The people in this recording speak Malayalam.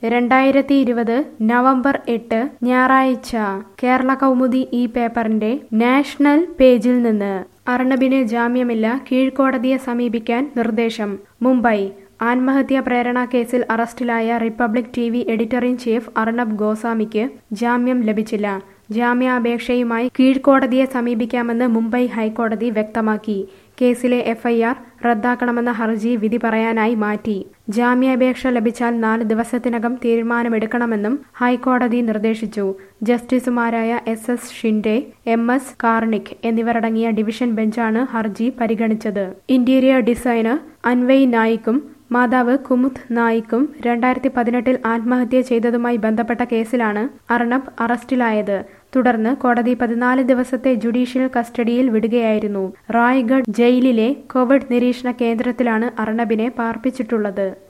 രണ്ടായിരത്തി ഇരുപത് നവംബർ എട്ട് ഞായറാഴ്ച കേരള കൗമുദി ഈ പേപ്പറിന്റെ നാഷണൽ പേജിൽ നിന്ന് അർണബിന് ജാമ്യമില്ല കീഴ്ക്കോടതിയെ സമീപിക്കാൻ നിർദ്ദേശം മുംബൈ ആത്മഹത്യാ പ്രേരണ കേസിൽ അറസ്റ്റിലായ republic T V editor in chief Arnab ഗോസ്വാമിക്ക് ജാമ്യം ലഭിച്ചില്ല ജാമ്യാപേക്ഷയുമായി കീഴ്ക്കോടതിയെ സമീപിക്കാമെന്ന് മുംബൈ ഹൈക്കോടതി വ്യക്തമാക്കി കേസിലെ എഫ്ഐആർ റദ്ദാക്കണമെന്ന ഹർജി വിധി പറയാനായി മാറ്റി ജാമ്യാപേക്ഷ ലഭിച്ചാൽ നാല് ദിവസത്തിനകം തീരുമാനമെടുക്കണമെന്നും ഹൈക്കോടതി നിർദ്ദേശിച്ചു ജസ്റ്റിസുമാരായ S S Shinde M S Karnik എന്നിവരടങ്ങിയ ഡിവിഷൻ ബെഞ്ചാണ് ഹർജി പരിഗണിച്ചത് ഇന്റീരിയർ ഡിസൈനർ അൻവയ് നായിക്കും മാതാവ് കുമുദ് നായിക്കും രണ്ടായിരത്തി പതിനെട്ടിൽ ആത്മഹത്യ ചെയ്തതുമായി ബന്ധപ്പെട്ട കേസിലാണ് അർണബ് അറസ്റ്റിലായത് തുടർന്ന് കോടതി പതിനാല് ദിവസത്തെ ജുഡീഷ്യൽ കസ്റ്റഡിയിൽ വിടുകയായിരുന്നു റായ്ഗഡ് ജയിലിലെ കോവിഡ് നിരീക്ഷണ കേന്ദ്രത്തിലാണ് അർണബിനെ പാർപ്പിച്ചിട്ടുള്ളത്